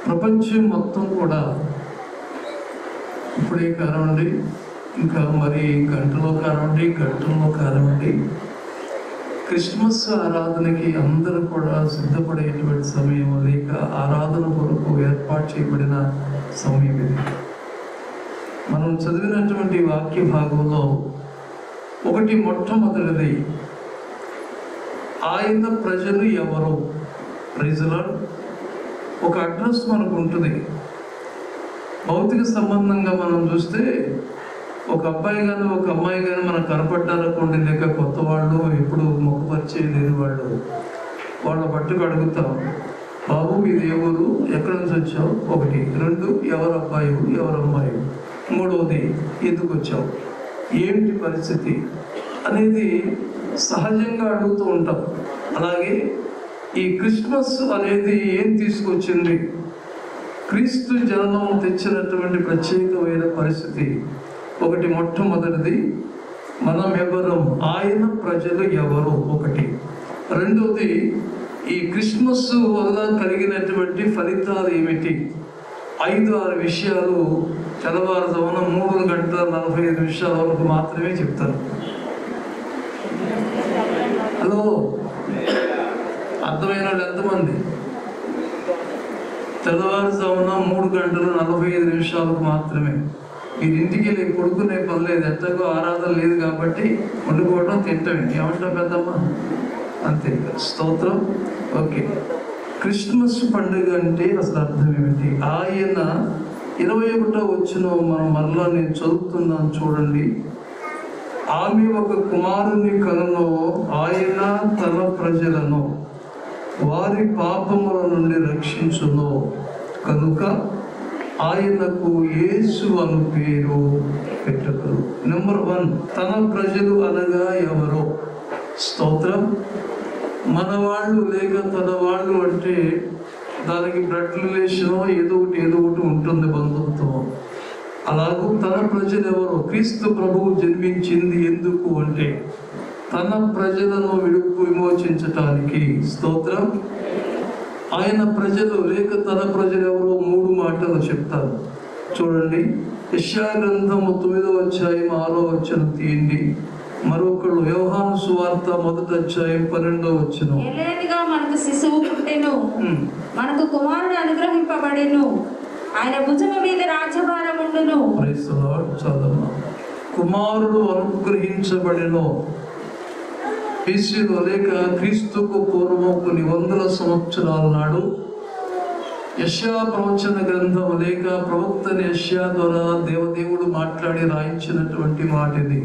ప్రపంచం మొత్తం కూడా ఇప్పుడే కానివ్వండి ఇంకా మరి గంటలో కానివ్వండి గంటల్లో కానివ్వండి క్రిస్మస్ ఆరాధనకి అందరూ కూడా సిద్ధపడేటువంటి సమయం లేక ఆరాధన కొరకు ఏర్పాటు చేయబడిన సమయం ఇది మనం చదివినటువంటి వాక్య భాగంలో ఒకటి మొట్టమొదటిది ఆయన ప్రజలు ఎవరు ప్రజలు ఒక అడ్రస్ మనకు ఉంటుంది భౌతిక సంబంధంగా మనం చూస్తే ఒక అబ్బాయి కానీ ఒక అమ్మాయి కానీ మనకు కనపడ్డారనుకోండి లేక కొత్త వాళ్ళు ఎప్పుడు ముఖపరిచయం లేని వాళ్ళు వాళ్ళ పట్టుకు అడుగుతాం బాబు ఇది ఏ ఊరు ఎక్కడి నుంచి వచ్చావు ఒకటి రెండు ఎవరు అబ్బాయి ఎవరు అమ్మాయి మూడవది ఎందుకు వచ్చావు ఏంటి పరిస్థితి అనేది సహజంగా అడుగుతూ ఉంటాం అలాగే ఈ క్రిస్మస్ అనేది ఏం తీసుకొచ్చింది క్రీస్తు జననం తెచ్చినటువంటి ప్రత్యేకమైన పరిస్థితి ఒకటి మొట్టమొదటిది మనం ఎవరం ఆయన ప్రజలు ఎవరు ఒకటి రెండవది ఈ క్రిస్మస్ వల్ల కలిగినటువంటి ఫలితాలు ఏమిటి ఐదు ఆరు విషయాలు తెల్లవారుజామున మూడు గంటల నలభై ఐదు నిమిషాల వరకు మాత్రమే చెప్తాను హలో అర్థమైన వాళ్ళు ఎంతమంది తెల్లవారుజామున మూడు గంటలు నలభై ఐదు నిమిషాలకు మాత్రమే మీరు ఇంటికి వెళ్ళి కొడుకునే పని లేదు ఎట్టగో ఆరాధన లేదు కాబట్టి వండుకోవడం తింటమే ఏమంటావు పెద్దమ్మ అంతే స్తోత్రం ఓకే క్రిస్మస్ పండుగ అంటే అసలు అర్థం ఏమిటి ఆయన ఇరవై ఒకటో వచ్చిన మనం మరలా నేను చదువుతున్నాను చూడండి ఆమె ఒక కుమారుని కలను ఆయన తన ప్రజలను వారి పాపముల నుండి రక్షించును కనుక ఆయనకు యేసు అను పేరు పెట్టరు నెంబర్ వన్ తన ప్రజలు అనగా ఎవరు స్తోత్రం మన వాళ్ళు లేక తన వాళ్ళు అంటే దానికి బ్లడ్ రిలేషన్ ఏదో ఒకటి ఏదో ఒకటి ఉంటుంది బంధుత్వం అలాగూ తన ప్రజలు ఎవరు క్రీస్తు ప్రభువు జన్మించింది ఎందుకు అంటే తన ప్రజలను విడుపు విమోచించటానికి స్తోత్రం ఆయన ప్రజలు లేక తన ప్రజలు ఎవరో మూడు మాటలు చెప్తారు చూడండి యశా గ్రంథము తొమ్మిదో అధ్యాయం ఆరో వచ్చిన తీయండి మరొకళ్ళు వ్యవహార సువార్త మొదటి అధ్యాయం పన్నెండో వచ్చిన ఏలేదిగా మనకు శిశువు పుట్టెను మనకు కుమారుడు అనుగ్రహింపబడెను ఆయన భుజము మీద రాజ్యభారం ఉండును చదవ కుమారుడు అనుగ్రహించబడిన బీసీలో లేక క్రీస్తుకు పూర్వం కొన్ని వందల సంవత్సరాల నాడు యశా ప్రవచన గ్రంథం లేక ప్రవక్తని యశా ద్వారా దేవదేవుడు మాట్లాడి రాయించినటువంటి మాట ఇది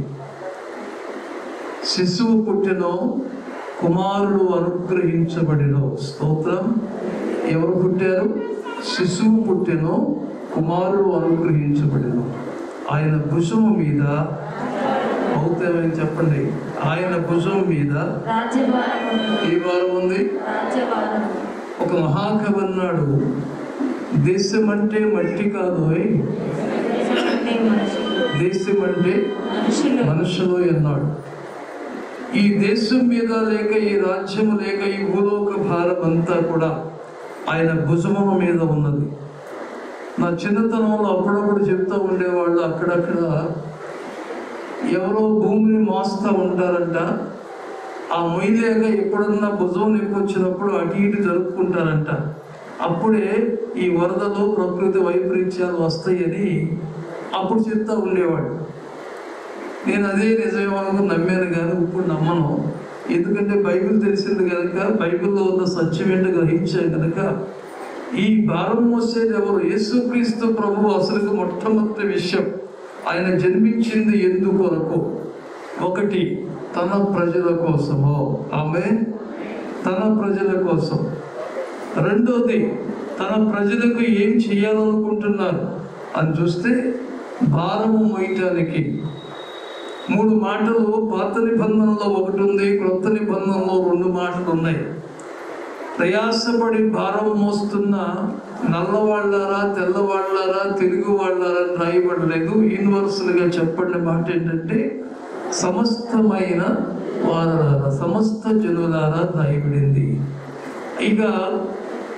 శిశువు పుట్టినో కుమారుడు అనుగ్రహించబడినో స్తోత్రం ఎవరు పుట్టారు శిశువు పుట్టినో కుమారుడు అనుగ్రహించబడినో ఆయన భుజము మీద అవుతామని చెప్పండి ఆయన భుజం మీద రాజ్యభారం ఉండును. ఏ వారం ఉంది రాజ్యభారం ఒక మహాకవి అన్నాడు దేశం అంటే మట్టి కాదు ఓయ్. దేశమంటే మనుషులు దేశం అంటే మనుషులు మనుషులు అన్నాడు ఈ దేశం మీద లేక ఈ రాజ్యం లేక ఈ భూలోక భారం అంతా కూడా ఆయన భుజముల మీద ఉన్నది నా చిన్నతనంలో అప్పుడప్పుడు చెప్తూ ఉండేవాళ్ళు అక్కడక్కడ ఎవరో భూమిని మోస్తూ ఉంటారంట ఆ మొయ్యలేక ఎప్పుడన్నా భుజం నొప్పి వచ్చినప్పుడు అటు ఇటు జరుపుకుంటారంట అప్పుడే ఈ వరదలు ప్రకృతి వైపరీత్యాలు వస్తాయని అప్పుడు చెప్తా ఉండేవాడు నేను అదే నిజమేమో నమ్మాను కానీ ఇప్పుడు నమ్మను ఎందుకంటే బైబిల్ తెలిసింది కనుక బైబిల్లో ఉన్న సత్యం ఏంటో గ్రహించాను కనుక ఈ భారం మోసేది ఎవరు యేసుక్రీస్తు ప్రభు అసలు మొట్టమొదటి విషయం ఆయన జన్మించింది ఎందుకొరకు ఒకటి తన ప్రజల కోసము ఆమె తన ప్రజల కోసం రెండోది తన ప్రజలకు ఏం చేయాలనుకుంటున్నారు అని చూస్తే భారము మోయటానికి మూడు మాటలు పాత నిబంధనలో ఒకటి ఉంది క్రొత్త నిబంధనలో రెండు మాటలు ఉన్నాయి ప్రయాసపడి భారం మోస్తున్న నల్లవాళ్ళారా తెల్లవాళ్ళారా తెలుగు వాళ్ళారా అని రాయబడలేదు యూనివర్సల్గా చెప్పండి మాట ఏంటంటే సమస్తమైన వారలారా సమస్త జనులారా రాయబడింది ఇక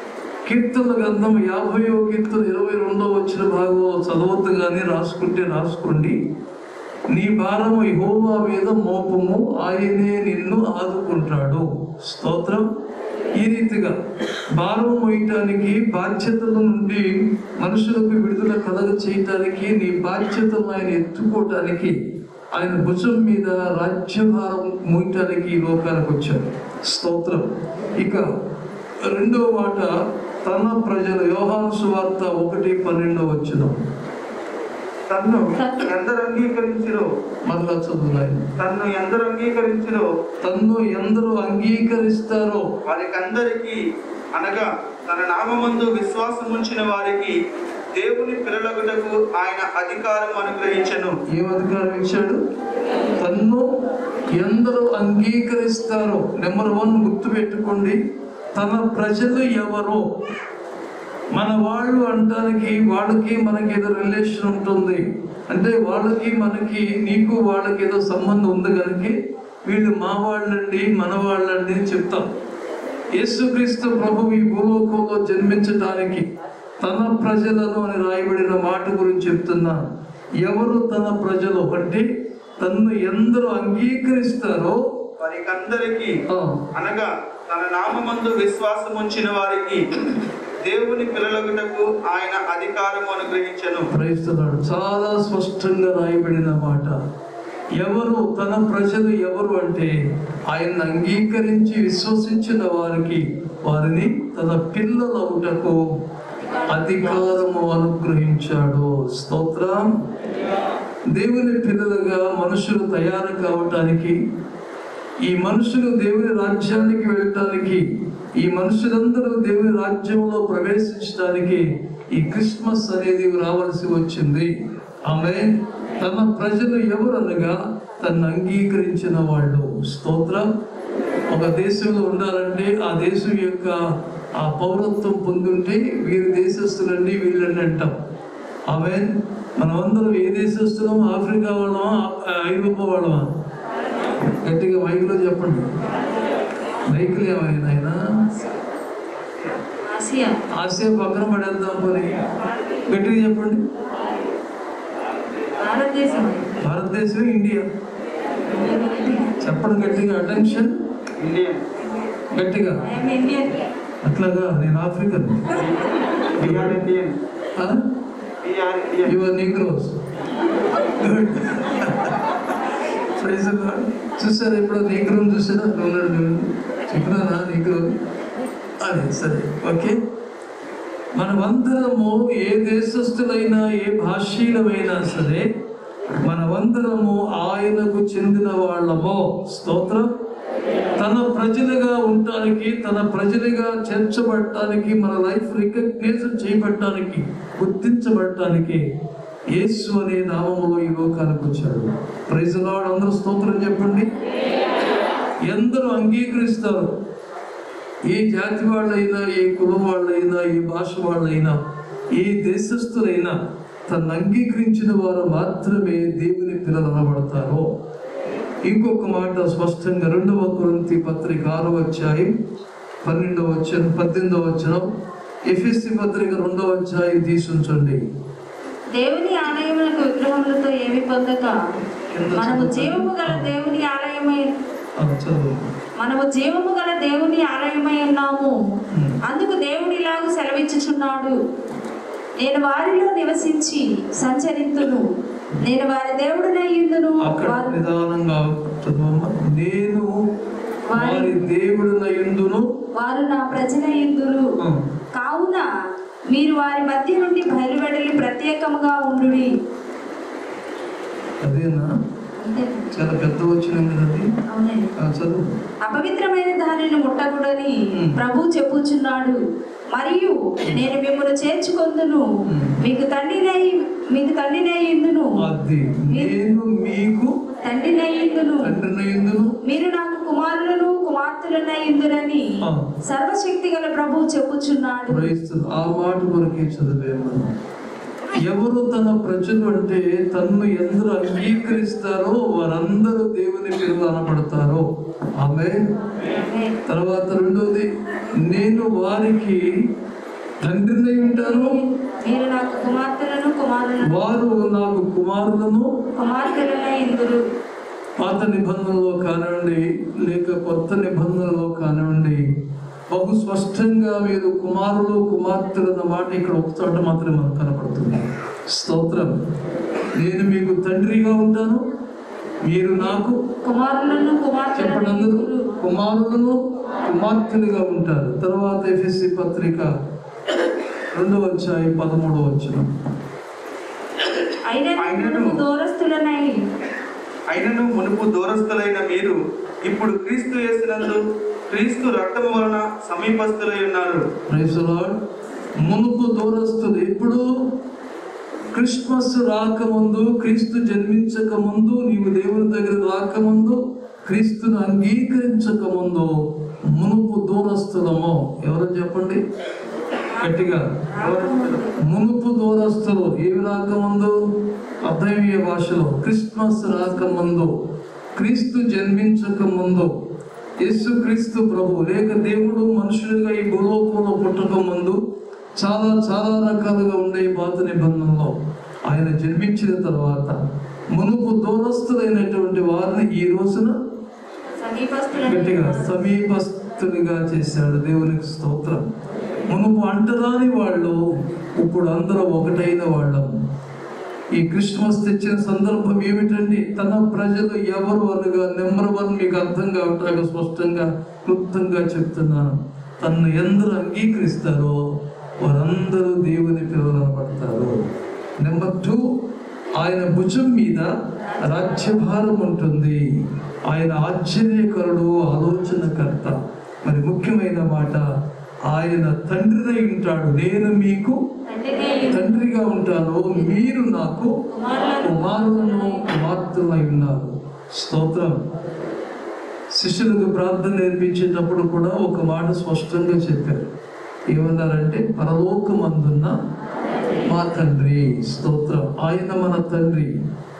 కీర్తన గ్రంథం యాభైవ కీర్తన ఇరవై రెండో వచ్చిన భాగంలో చదవద్దు కానీ రాసుకుంటే రాసుకోండి నీ భారము యెహోవా మీద మోపము ఆయనే నిన్ను ఆదుకుంటాడు స్తోత్రం ఈ రీతిగా భారం మోయటానికి బాధ్యతల నుండి మనుషులకు విడుదల కలగ చేయటానికి నీ బాధ్యతలను ఆయన ఎత్తుకోవటానికి ఆయన భుజం మీద రాజ్యభారం మోయటానికి ఈ లోకానికి వచ్చాడు స్తోత్రం ఇక రెండో మాట తన ప్రజలు యోహాను సువార్త ఒకటి పన్నెండో వచ్చిన తన్ను ఎందరు అంగీకరించిరో మరలా చదువులాయి తన్ను ఎందరు అంగీకరించిరో తన్ను ఎందరూ అంగీకరిస్తారో వారికందరికీ అనగా తన నామమందు విశ్వాసం ఉంచిన వారికి దేవుని పిల్లలగుటకు ఆయన అధికారం అనుగ్రహించను ఏం అధికారం ఇచ్చాడు తన్ను ఎందరూ అంగీకరిస్తారో నెంబర్ వన్ గుర్తుపెట్టుకోండి తన ప్రజలు ఎవరో మన వాళ్ళు అంటానికి వాళ్ళకి మనకి ఏదో రిలేషన్ ఉంటుంది అంటే వాళ్ళకి మనకి నీకు వాళ్ళకి ఏదో సంబంధం ఉంది కనుక వీళ్ళు మా వాళ్ళండి మన వాళ్ళండి అని చెప్తాం యేసుక్రీస్తు ప్రభు ఈ భూలోకంలో జన్మించటానికి తన ప్రజలను అని రాయబడిన మాట గురించి చెప్తున్నా ఎవరు తన ప్రజలు అంటే తన్ను ఎందరూ అంగీకరిస్తారో వారికందరికీ ఆ, అనగా తన నామమందు విశ్వాసం ఉంచిన వారికి దేవుని పిల్లలగుటకు ఆయన అధికారం అనుగ్రహించను ప్రయత్నాడు చాలా స్పష్టంగా రాయబడిన మాట ఎవరు తన ప్రజలు ఎవరు అంటే ఆయన అంగీకరించి విశ్వసించిన వారికి వారిని తన పిల్లలవుటకు అధికారము అనుగ్రహించాడు స్తోత్రం దేవుని పిల్లలుగా మనుషులు తయారు కావటానికి ఈ మనుషులు దేవుని రాజ్యానికి వెళ్ళటానికి ఈ మనుషులందరూ దేవుని రాజ్యంలో ప్రవేశించడానికి ఈ క్రిస్మస్ అనేది రావాల్సి వచ్చింది ఆమె తన ప్రజలు ఎవరనగా తను అంగీకరించిన వాళ్ళు స్తోత్రం ఒక దేశంలో ఉండాలంటే ఆ దేశం యొక్క ఆ పౌరత్వం పొందుంటే వీరి దేశస్తులండి వీళ్ళని అంటాం ఆమె మనమందరం ఏ దేశస్తులం ఆఫ్రికా వాళ్ళమా ఆ, ఐరోపా వాళ్ళమా గట్టిగా మైకులో చెప్పండి మైకులు ఏమైనా ఆయన ఆసియా ఆసియా పక్కన పడేద్దాం పోనీ గట్టిగా చెప్పండి భారతదేశం భారతదేశం ఇండియా చెప్పండి గట్టిగా అటెన్షన్ ఇండియన్ గట్టిగా ఐఎమ్ ఇండియన్ అట్లాగా నేను African PR Indian PR Indian your negroes good చూసారా ఇప్పుడు నీగ్రో చూసారా ఉన్నాడు చెప్పినారా నీగ్రో అదే సరే ఓకే మనమందరము ఏ దేశస్థులైనా ఏ భాషీలమైనా సరే మనమందరము ఆయనకు చెందిన వాళ్ళమో స్తోత్రం తన ప్రజలుగా ఉండటానికి తన ప్రజలుగా చేర్చబడటానికి మన లైఫ్ రికగ్నేషన్ చేయబడటానికి గుర్తించబడటానికి యేసు అనే నామములో ఈ లోకానికి వచ్చాడు ప్రైజలాడు అందరూ స్తోత్రం చెప్పండి ఎందరూ అంగీకరిస్తారు ఏ జాతి వాళ్ళైనా ఏ కులం వాళ్ళైనా ఏ భాష వాళ్ళైనా ఏ దేశస్థులైనా తను అంగీకరించిన వారు మాత్రమే దేవుని పిల్లలు అనబడతారు ఇంకొక మాట స్పష్టంగా రెండవ కొరింథీ పత్రిక ఆరో అధ్యాయం పన్నెండవ వచ్చనం పద్దెనిమిదవ వచనం ఎఫ్ఎస్సి పత్రిక రెండవ అధ్యాయం తీసుంచండి దేవుని ఆలయములకు విగ్రహములతో ఏమి పొందక మనము జీవము గల దేవుని ఆలయమై ఆ, చదువు మనము జీవము గల దేవుని ఆలయమై ఉన్నాము Hmm. అందుకు దేవుడు ఇలాగ సెలవిచ్చుచున్నాడు నేను వారిలో నివసించి సంచరింతును నేను వారి దేవుడినై ఇందును అక్కడ వారు నిదానంగా చదవమ్మా. నేను వారి దేవుడు నయుందును వారు నా ప్రజలై ఇందును కావున మీరు వారి మధ్య నుండి బయలువెడలి ప్రత్యేకముగా ఉండుడి అదేనా అంతే చాలా పెద్ద వచ్చిన అది అవునండి ఆ, చదువు అపవిత్రమైన దానిని ముట్టకూడని Hmm. ప్రభు చెప్పుచున్నాడు మరియు నేను మిమ్మల్ని చేర్చుకొందును Hmm. మీకు తండ్రినై మీకు తండ్రినై ఇందును అది నేను మీకు తండ్రినై ఇందును తండ్రి నయుందును మీరు నాకు కుమారులను కుమార్తెలనై ఇందురని ఆ. సర్వశక్తి గల ప్రభు చెప్పుచున్నాడు క్రైస్తవులు ఆ మాట కొరకే చదివాము ఎవరు తన ప్రజలు అంటే తన్ను ఎందరు అంగీకరిస్తారో వారందరూ దేవుని పిల్లలు అనబడతారో ఆమె తర్వాత రెండోది నేను వారికి తండ్రినై ఉంటాను మీరు నాకు కుమార్తెలను కుమారులను వారు నాకు కుమారులను కుమార్తెలనే ఇందురు పాత నిబంధనలో కానివ్వండి లేక కొత్త నిబంధనలో కానివ్వండి బహు స్పష్టంగా మీరు కుమారులు కుమార్తెలు అన్న మాట ఇక్కడ ఒక చోట మాత్రమే మనకు కనపడుతుంది స్తోత్రం నేను మీకు తండ్రిగా ఉంటాను మీరు నాకు కుమారులను కుమార్తెలను చెప్పండి అందరూ ఇందురు కుమారులను కుమార్తెలుగా ఉంటారు తర్వాత ఎఫ్ఎస్సి పత్రిక రెండవ అధ్యాయం పదమూడవ వచ్చిన అయినను అయినను దూరస్తులనై అయినను మునుపు దూరస్తులైన మీరు ఇప్పుడు క్రీస్తు యేసునందు క్రీస్తు రక్తము వలన సమీపస్తులై ఉన్నారు ప్రైజ్ లార్డ్ మునుపు దూరస్తులు ఇప్పుడు క్రిస్మస్ రాకముందు క్రీస్తు జన్మించక ముందు నీవు దేవుని దగ్గర రాకముందు క్రీస్తును అంగీకరించక ముందు మునుపు దూరస్తులము ఎవరు చెప్పండి గట్టిగా మునుపు దూరస్తులు ఏమి రాకముందు అర్థమయ్యే భాషలో క్రిస్మస్ రాకముందు క్రీస్తు జన్మించక ముందు యేసు క్రీస్తు ప్రభు లేక దేవుడు మనుషులుగా ఈ భూలోకంలో పుట్టక ముందు చాలా చాలా రకాలుగా ఉండే ఈ పాత నిబంధనలో ఆయన జన్మించిన తర్వాత మునుపు దూరస్తులైనటువంటి వారిని ఈ రోజున గట్టిగా సమీపస్తులనై సమీపస్తులుగా చేశాడు దేవునికి స్తోత్రం మునుపు అంటరాని వాళ్ళు ఇప్పుడు అందరూ ఒకటైన వాళ్ళం ఈ క్రిస్మస్ తెచ్చిన సందర్భం ఏమిటండి తన ప్రజలు ఎవరు అనగా నెంబర్ వన్ మీకు అర్థం కావటానికి స్పష్టంగా క్లుప్తంగా చెప్తున్నాను తన్ను ఎందరు అంగీకరిస్తారో వారందరూ దేవుని పిల్లలు అనబడతారు నెంబర్ టూ ఆయన భుజం మీద రాజ్యభారం ఉంటుంది ఆయన ఆశ్చర్యకరుడు ఆలోచనకర్త మరి ముఖ్యమైన మాట ఆయన తండ్రినై ఉంటాడు నేను మీకు తండ్రినే తండ్రిగా ఉంటాను మీరు నాకు కుమారులను కుమార్తెలై ఉన్నారు స్తోత్రం శిష్యులకు ప్రార్థన నేర్పించేటప్పుడు కూడా ఒక మాట స్పష్టంగా చెప్పారు ఏమన్నారంటే పరలోకమందున్న మా తండ్రి స్తోత్రం ఆయన మన తండ్రి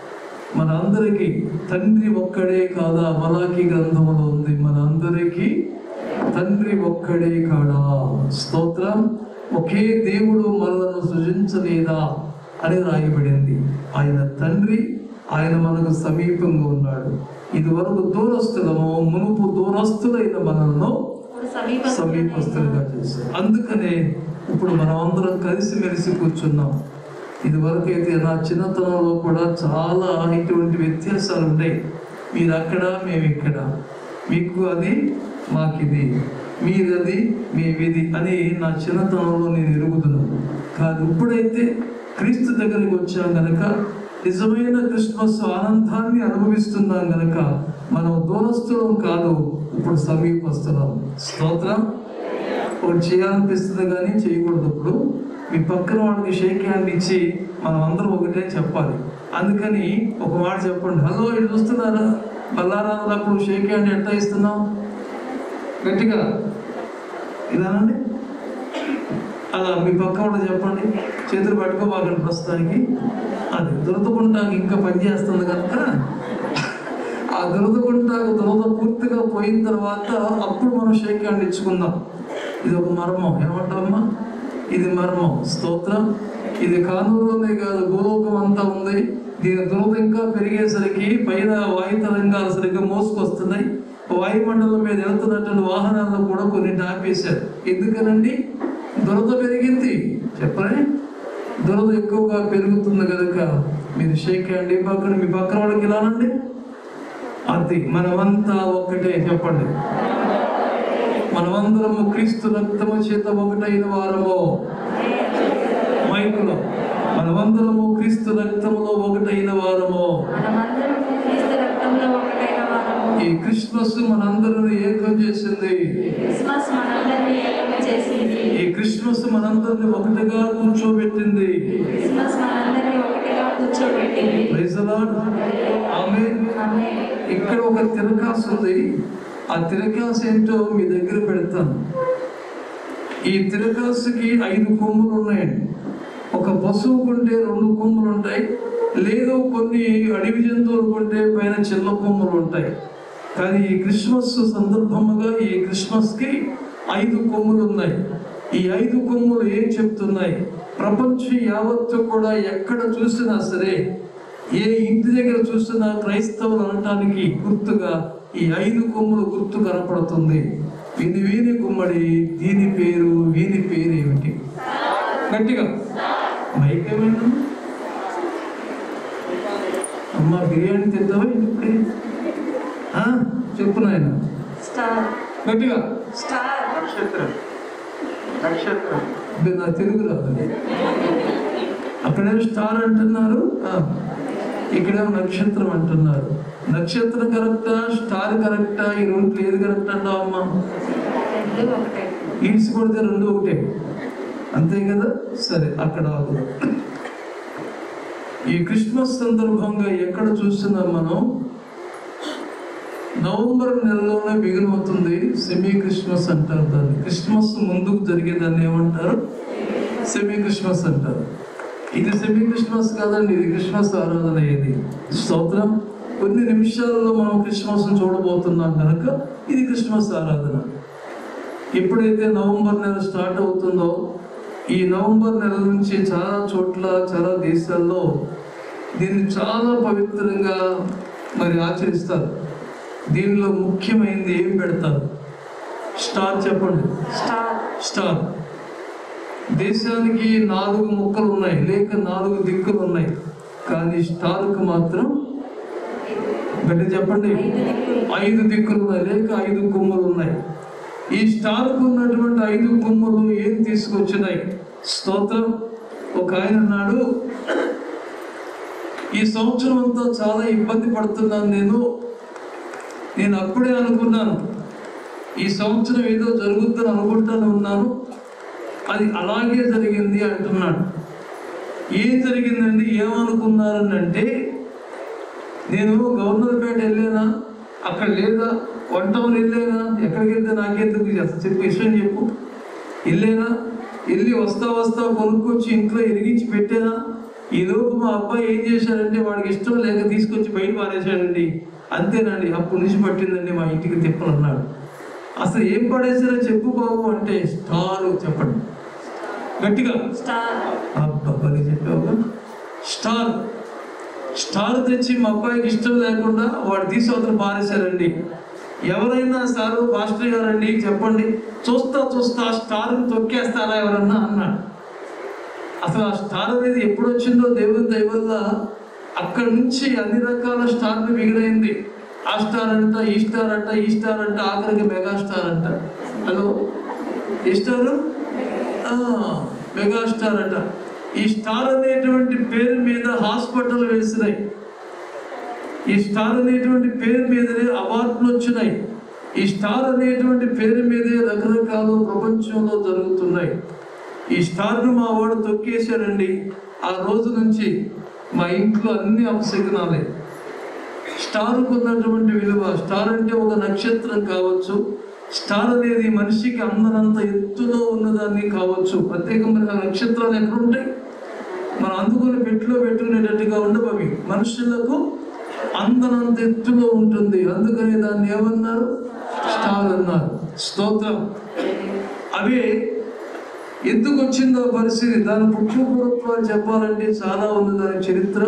మన అందరికీ తండ్రి ఒక్కడే కాదా మలాకి గ్రంథంలో ఉంది మన అందరికీ తండ్రి ఒక్కడే కాడా స్తోత్రం ఒకే దేవుడు మనలను సృజించలేదా అని రాయబడింది ఆయన తండ్రి ఆయన మనకు సమీపంగా ఉన్నాడు ఇది వరకు దూరస్తులము మునుపు దూరస్తులైన మనల్ని ఇప్పుడు సమీపస్తులనై సమీపస్తులుగా చేశారు అందుకనే ఇప్పుడు మనం అందరం కలిసిమెలిసి కూర్చున్నాం ఇది వరకు అయితే నా చిన్నతనంలో కూడా చాలా ఇటువంటి వ్యత్యాసాలు ఉన్నాయి మీరు అక్కడ మేము ఇక్కడ మీకు అది మాకిది మీరది మేమిది అని నా చిన్నతనంలో నేను ఎరుగుతున్నాను కానీ ఇప్పుడైతే క్రీస్తు దగ్గరికి వచ్చాం గనక నిజమైన క్రిస్మస్ ఆనందాన్ని అనుభవిస్తున్నాం గనక మనం దూరస్తులం కాదు ఇప్పుడు సమీపస్తులం స్తోత్రం ఒకటి చేయాలనిపిస్తుంది కానీ చేయకూడదు ఇప్పుడు మీ పక్కన వాడికి షేక్ హ్యాండ్ ఇచ్చి మనం అందరం ఒకటే చెప్పాలి అందుకని ఒక మాట చెప్పండి హలో ఇటు చూస్తున్నారా బల్లారాధనప్పుడు షేక్ హ్యాండ్ ఎట్లా ఇస్తున్నాం గట్టిగా ఇదానండి అలా మీ పక్క కూడా చెప్పండి చేతులు పట్టుకోబాకండి ప్రస్తుతానికి అది దురదకుంటాకు ఇంకా పనిచేస్తుంది కనుక ఆ దురదకుంటాకు దురద పూర్తిగా పోయిన తర్వాత అప్పుడు మనం షేక్ హ్యాండ్ ఇచ్చుకుందాం ఇది ఒక మర్మం ఏమంటావమ్మా ఇది మర్మం స్తోత్రం ఇది కానూరులోనే కాదు భూలోకం అంతా ఉంది దీని దురద ఇంకా పెరిగేసరికి పైన వాయు తరంగాలు సరిగ్గా మోసుకొస్తున్నాయి వాయుమండలం మీద వెళ్తున్నటువంటి వాహనాలను కూడా కొన్ని ఆపేశారు ఎందుకనండి దురద పెరిగింది చెప్పరే దురద ఎక్కువగా పెరుగుతుంది కనుక మీరు షేక్ హ్యాండ్ ఈ పక్కన మీ పక్కన వాళ్ళకి ఇలానండి అది మనమంతా ఒక్కటే చెప్పండి మనమందరము క్రీస్తు రక్తము చేత ఒకటైన వారము మైకులో మనమందరము క్రీస్తు రక్తములో ఒకటైన వారము మనమందరము క్రీస్తు రక్తంలో ఒకటైన వారము ఈ క్రిస్మస్ మనందరిని ఏకం చేసింది క్రిస్మస్ మనందరినీ ఏకం చేసింది ఈ క్రిస్మస్ మనందరిని ఒకటిగా కూర్చోబెట్టింది క్రిస్మస్ మనందరినీ ఒకటిగా కూర్చోబెట్టింది Praise the Lord. Amen. ఆమేన్. ఇక్కడ ఒక తిరకాసు ఉంది ఆ తిరకాసు ఏంటో మీ దగ్గర పెడతాను ఈ తిరకాసుకి ఐదు కొమ్ములు ఉన్నాయండి ఒక పశువు కొంటే రెండు కొమ్ములు ఉంటాయి లేదు కొన్ని అడవి జంతువులు కొంటే పైన చిన్న కొమ్ములు ఉంటాయి కానీ ఈ క్రిస్మస్ సందర్భముగా ఈ క్రిస్మస్కి ఐదు కొమ్ములు ఉన్నాయి ఈ ఐదు కొమ్ములు ఏం చెప్తున్నాయి ప్రపంచం యావత్తు కూడా ఎక్కడ చూసినా సరే ఏ ఇంటి దగ్గర చూసినా క్రైస్తవులు అనటానికి గుర్తుగా ఈ ఐదు కొమ్ములు గుర్తు కనపడుతుంది ఇది వీని గుమ్మడి దీని పేరు వీని పేరు ఏమిటి గట్టిగా మైక్ ఏమైనా అమ్మ బిర్యానీ తింటావా ఇప్పుడే ఆ, చెప్పు నాయన స్టార్ గట్టిగా స్టార్ నక్షత్రం నక్షత్రం అంటే నా తెలుగు రాదు అక్కడేమో స్టార్ అంటున్నారు ఆ, ఇక్కడేమో నక్షత్రం అంటున్నారు నక్షత్రం కరెక్టా స్టార్ కరెక్టా ఈ రెంట్లు ఏది కరెక్ట్ అంటావు అమ్మా రెండు ఒకటే ఈడ్స్ కొడితే రెండు ఒకటే అంతే కదా సరే అక్కడ ఆగు. ఈ క్రిస్మస్ సందర్భంగా ఎక్కడ చూస్తున్నాం మనం నవంబర్ నెలలోనే బిగినవుతుంది సెమీ క్రిస్మస్ అంటారు దాన్ని క్రిస్మస్ ముందుకు జరిగేదాన్ని ఏమంటారు సెమీ క్రిస్మస్ అంటారు ఇది సెమీ క్రిస్మస్ కాదండి ఇది క్రిస్మస్ ఆరాధన ఇది స్తోత్రం కొన్ని నిమిషాల్లో మనం క్రిస్మస్ చూడబోతున్నాం కనుక ఇది క్రిస్మస్ ఆరాధన ఎప్పుడైతే నవంబర్ నెల స్టార్ట్ అవుతుందో ఈ నవంబర్ నెల నుంచి చాలా చోట్ల చాలా దేశాల్లో దీన్ని చాలా పవిత్రంగా మరి ఆచరిస్తారు దీనిలో ముఖ్యమైనది ఏం పెడతారు స్టార్ చెప్పండి స్టార్ స్టార్ దేశానికి నాలుగు ముక్కలు ఉన్నాయి లేక నాలుగు దిక్కులు ఉన్నాయి కానీ స్టార్కు మాత్రం గట్టి చెప్పండి ఐదు దిక్కులు ఉన్నాయి లేక ఐదు కొమ్ములు ఉన్నాయి ఈ స్టార్కు ఉన్నటువంటి ఐదు కొమ్ములు ఏం తీసుకొచ్చినాయి స్తోత్రం ఒక ఆయన అన్నాడు ఈ సంవత్సరం అంతా చాలా ఇబ్బంది పడుతున్నాను నేను నేను అప్పుడే అనుకున్నాను ఈ సంవత్సరం ఏదో జరుగుతుందని అనుకుంటానే ఉన్నాను అది అలాగే జరిగింది అంటున్నాడు ఏం జరిగిందండి ఏమనుకున్నారని అంటే నేను గవర్నర్పేట వెళ్ళానా అక్కడ లేదా వన్ టౌన్ వెళ్ళానా ఎక్కడికి వెళ్తే నాకెందుకు అసలు చెప్పు విషయం చెప్పు వెళ్ళానా వెళ్ళి వస్తా వస్తా కొనుక్కొచ్చి ఇంట్లో ఎరిగించి పెట్టానా ఈ లోపు మా అబ్బాయి ఏం చేశాడంటే వాడికి ఇష్టం లేక తీసుకొచ్చి బయట పారేశాడండి అంతేనండి అప్పుడు నుంచి పట్టిందండి మా ఇంటికి తిప్పనన్నాడు అసలు ఏం పడేసారో చెప్పు బాబు అంటే స్టార్ చెప్పండి గట్టిగా స్టార్ అబ్బాయి చెప్పావుగా స్టార్ స్టార్ తెచ్చి మా అబ్బాయికి ఇష్టం లేకుండా వాడు తీసి అవతల పారేశారండి ఎవరైనా సారు మాస్టర్ గారండి చెప్పండి చూస్తా చూస్తా స్టార్ తొక్కేస్తారా ఎవరన్నా అన్నాడు అసలు ఆ స్టార్ అనేది ఎప్పుడు వచ్చిందో దేవుని దయ వల్ల అక్కడి నుంచి అన్ని రకాల స్టార్లు మిగిలైంది ఆ స్టార్ అంట ఈ స్టార్ అంట ఈ స్టార్ అంట ఆఖరికి మెగా స్టార్ అంట హలో ఏ స్టారు ఆ, మెగా స్టార్ అంట ఈ స్టార్ అనేటువంటి పేరు మీద హాస్పిటల్ వేసినాయి ఈ స్టార్ అనేటువంటి పేరు మీదనే అవార్డులు వచ్చినాయి ఈ స్టార్ అనేటువంటి పేరు మీదే రకరకాల ప్రపంచంలో జరుగుతున్నాయి ఈ స్టార్ను మా వాడు తొక్కేశాడండి ఆ రోజు నుంచి మా ఇంట్లో అన్ని అపశకునాలే స్టార్కు ఉన్నటువంటి విలువ స్టార్ అంటే ఒక నక్షత్రం కావచ్చు స్టార్ అనేది మనిషికి అందనంత ఎత్తులో ఉన్నదాన్ని కావచ్చు ప్రత్యేకమైన నక్షత్రాలు ఎక్కడ ఉంటాయి మనం అందుకుని పెట్టిలో పెట్టుకునేటట్టుగా ఉండవు అవి మనుషులకు అందనంత ఎత్తులో ఉంటుంది అందుకని దాన్ని ఏమన్నారు స్టార్ అన్నారు స్తోత్రం అవే ఎందుకు వచ్చిందో పరిస్థితి దాని పుట్టుపూర్వత్వాలు చెప్పాలంటే చాలా ఉంది దాని చరిత్ర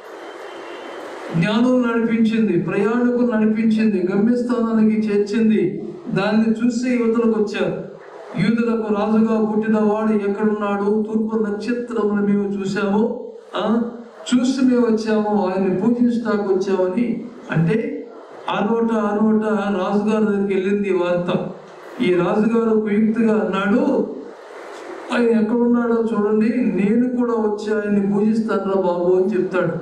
జ్ఞానం నడిపించింది ప్రయాణికులు నడిపించింది గమ్యస్థానానికి చేర్చింది దాన్ని చూసి యువతలకు వచ్చారు యూదులకు రాజుగా పుట్టిన వాడు ఎక్కడున్నాడు తూర్పు నక్షత్రమును మేము చూసాము ఆ చూసి మేము వచ్చాము ఆయన్ని పూజించడానికి వచ్చామని అంటే ఆ నోట ఆ నోట రాజుగారి దగ్గరికి వెళ్ళింది ఈ వార్త ఈ రాజుగారు ఉపయుక్తిగా అన్నాడు ఆయన ఎక్కడున్నాడో చూడండి నేను కూడా వచ్చి ఆయన్ని పూజిస్తాను బాబు అని చెప్తాడు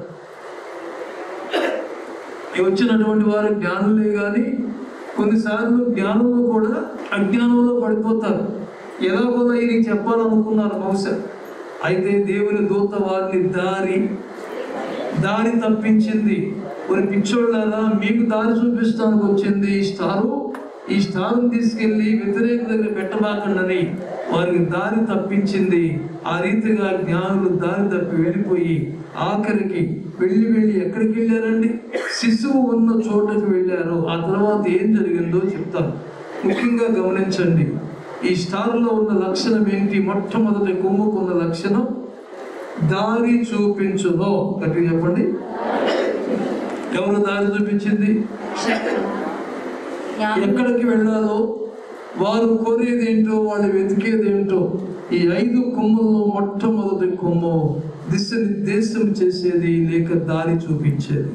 ఈ వచ్చినటువంటి వారు జ్ఞానులే కానీ కొన్నిసార్లు జ్ఞానంలో కూడా అజ్ఞానంలో పడిపోతారు ఎలాగోలా ఇది చెప్పాలనుకున్నారు బహుశా అయితే దేవుని దూత వారిని దారి దారి తప్పించింది కొన్ని పిచ్చోళ్ళారా మీకు దారి చూపిస్తానికి వచ్చింది ఈ స్టారు ఈ స్టార్ని తీసుకెళ్లి వ్యతిరేక దగ్గర పెట్టబాకండి వారికి దారి తప్పించింది ఆ రీతిగా జ్ఞానులు దారి తప్పి వెళ్ళిపోయి ఆఖరికి వెళ్ళి వెళ్ళి ఎక్కడికి వెళ్ళారండి శిశువు ఉన్న చోటకి వెళ్ళారు ఆ తర్వాత ఏం జరిగిందో చెప్తాను ముఖ్యంగా గమనించండి ఈ స్టార్లో ఉన్న లక్షణం ఏంటి మొట్టమొదటి కొమ్ముకున్న లక్షణం దారి చూపించులో గట్టిగా చెప్పండి ఎవరు దారి చూపించింది ఎక్కడికి వెళ్ళాలో వారు కోరేదేంటో వాళ్ళు వెతికేదేంటో ఈ ఐదు కొమ్ముల్లో మొట్టమొదటి కొమ్ము దిశ నిర్దేశం చేసేది లేక దారి చూపించేది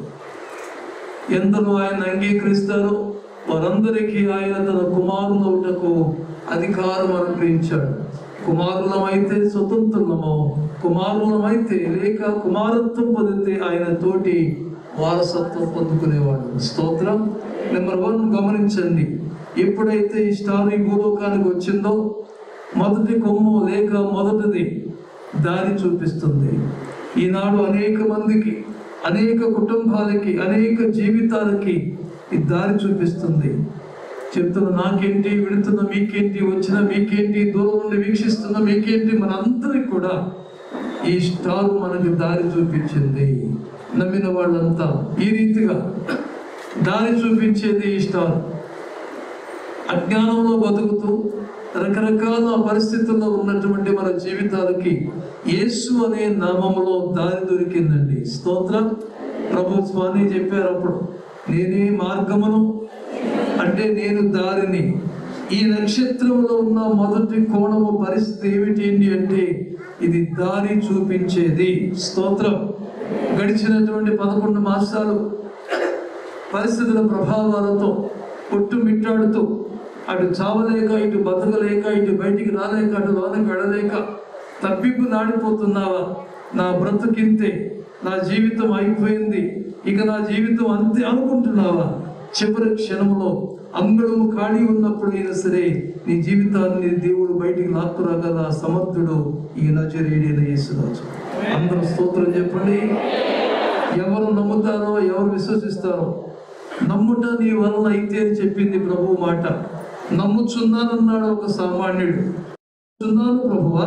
ఎందరో ఆయన అంగీకరిస్తారో వారందరికీ ఆయన తన కుమారులవుటకు అధికారం అనుగ్రహించాడు కుమారులమైతే స్వతంత్రులమో కుమారులమైతే లేక కుమారత్వం పొందితే ఆయన తోటి వారసత్వం పొందుకునేవాడు స్తోత్రం నెంబర్ వన్ గమనించండి ఎప్పుడైతే ఈ స్టార్ ఈ భూలోకానికి వచ్చిందో మొదటి కొమ్ము లేక మొదటిది దారి చూపిస్తుంది ఈనాడు అనేక మందికి అనేక కుటుంబాలకి అనేక జీవితాలకి ఈ దారి చూపిస్తుంది చెప్తున్న నాకేంటి విడుతున్న మీకేంటి వచ్చిన మీకేంటి దూరం నుండి వీక్షిస్తున్న మీకేంటి మనందరికి కూడా ఈ స్టార్ మనకి దారి చూపించింది నమ్మిన వాళ్ళంతా ఈ రీతిగా దారి చూపించేది ఈ స్టార్ అజ్ఞానంలో బతుకుతూ రకరకాల పరిస్థితుల్లో ఉన్నటువంటి మన జీవితాలకి యేసు అనే నామములో దారి దొరికిందండి స్తోత్రం ప్రభు స్వామి చెప్పారు అప్పుడు నేనే మార్గమును అంటే నేను దారిని ఈ నక్షత్రంలో ఉన్న మొదటి కోణము పరిస్థితి ఏమిటి అంటే ఇది దారి చూపించేది స్తోత్రం గడిచినటువంటి పదకొండు మాసాలు పరిస్థితుల ప్రభావాలతో కొట్టుమిట్టాడుతూ అటు చావలేక ఇటు బతకలేక ఇటు బయటికి రాలేక అటు లోనకి వెళ్ళలేక తప్పిపు నాడిపోతున్నావా నా బ్రతుకింతే నా జీవితం అయిపోయింది ఇక నా జీవితం అంతే అనుకుంటున్నావా చివరి క్షణంలో అంగళము ఖాళీ ఉన్నప్పుడు అయినా సరే నీ జీవితాన్ని దేవుడు బయటికి లాక్కురాగల సమర్థుడు ఈ నజరేడైన యేసురాజు అందరూ స్తోత్రం చెప్పండి ఎవరు నమ్ముతారో ఎవరు విశ్వసిస్తారో నమ్ముట నీ వలన అయితే అని చెప్పింది ప్రభు మాట నమ్ముచున్నానన్నాడు ఒక సామాన్యుడు నమ్ముచున్నాను ప్రభువా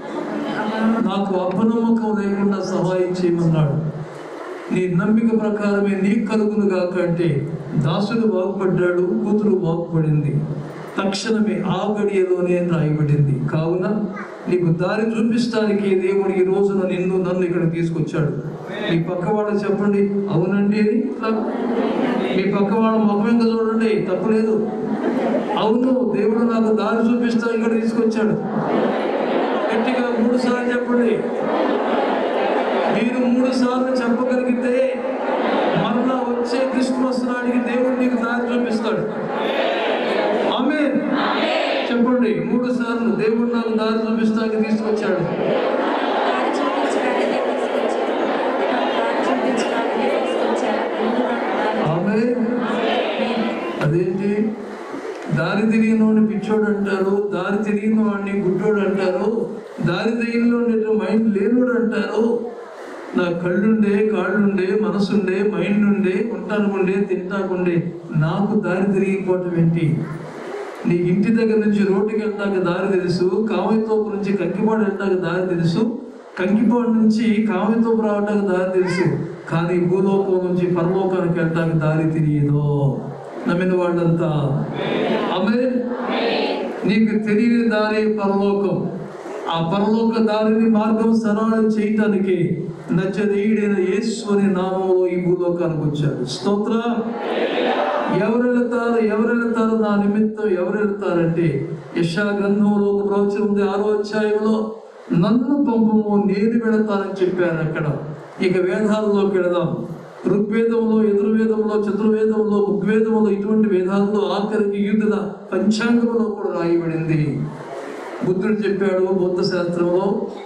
నాకు అపనమ్మకం లేకుండా సహాయం చేయమన్నాడు నీ నమ్మిక ప్రకారమే నీ కలుగును గాక అంటే దాసుడు బాగుపడ్డాడు కూతురు బాగుపడింది తక్షణమే ఆ గడియలోనే రాయబడింది కావున నీకు దారి చూపించడానికి దేవుడు ఈ రోజున నిన్ను నన్ను ఇక్కడ తీసుకొచ్చాడు మీ పక్క వాళ్ళు చెప్పండి అవునండి అని ఇట్లా మీ పక్క వాళ్ళ ముఖం ఇంకా చూడండి తప్పులేదు అవును దేవుడు నాకు దారి చూపిస్తా ఇక్కడ తీసుకొచ్చాడు గట్టిగా మూడు సార్లు చెప్పండి మీరు మూడు సార్లు చెప్పగలిగితే మరలా వచ్చే క్రిస్మస్ నాడికి దేవుడు నీకు దారి చూపిస్తాడు ఆమె చెప్పండి మూడు సార్లు దేవుడు నాకు దారి చూపిస్తానికి తీసుకొచ్చాడు దారి చూపించడానికి తీసుకొచ్చారు. దారి చూపించడానికి తీసుకొచ్చారు. ఆమె అదేంటి దారి తెలియని పిచ్చోడు అంటారు దారి తెలియని వాడిని గుడ్డోడు అంటారు దారి తెలియని మైండ్ లేనోడు అంటారు నా కళ్ళుండే కాళ్ళుండే మనసుండే మైండ్ ఉండే ఉంటానుకుండే తింటాకుండే నాకు దారి తిరిగిపోవటం ఏంటి నీ ఇంటి దగ్గర నుంచి రోడ్డుకి వెళ్తాక దారి తెలుసు కామైతోపు నుంచి కంకిపాడు వెళ్తాక దారి తెలుసు కంకిపాడు నుంచి కామైతోపు రావటానికి దారి తెలుసు కానీ భూలోకం నుంచి పరలోకానికి వెళ్ళటానికి దారి తెలియదు నమ్మిన వాళ్ళంతా ఆమె నీకు తెలియని దారి పరలోకం ఆ పరలోక దారిని మార్గం సరళం చేయటానికి నచ్చదీయుడైన యేసు అనే నామంలో ఈ భూలోకానికి వచ్చాడు స్తోత్ర ఎవరు వెళతారు ఎవరు వెళతారు నా నిమిత్తం ఎవరు వెళతారంటే యశా గ్రంథంలో ఒక ప్రవచనం ఉంది ఆరో అధ్యాయంలో నన్ను పంపము నేను వెళతానని చెప్పారు అక్కడ ఇక వేదాల్లోకి వెళదాం ఋగ్వేదంలో ఎదుర్వేదంలో చతుర్వేదంలో ఋగ్వేదంలో ఇటువంటి వేదాల్లో ఆఖరికి యూదుల పంచాంగంలో కూడా రాయబడింది బుద్ధుడు చెప్పాడు బుద్ధ శాస్త్రంలో